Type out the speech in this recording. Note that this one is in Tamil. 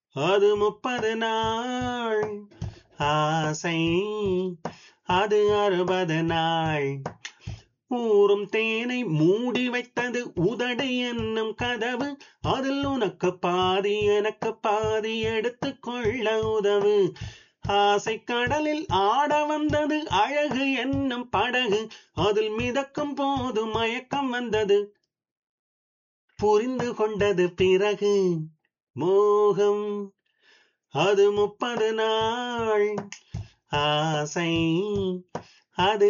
அது முப்பது நாள் ஆசை அது அறுபது நாள் ஊறும் தேனை மூடி வைத்தது உதடு என்னும் கதவு அதில் உனக்கு பாதி எனக்கு பாதி எடுத்துக் கொள்ள உதவு ஆசை கடலில் ஆட வந்தது அழகு என்னும் படகு அதில் மிதக்கும் போது மயக்கம் வந்தது புரிந்து கொண்டது பிறகு மோகம் அது முப்பது நாள் ஆசை அது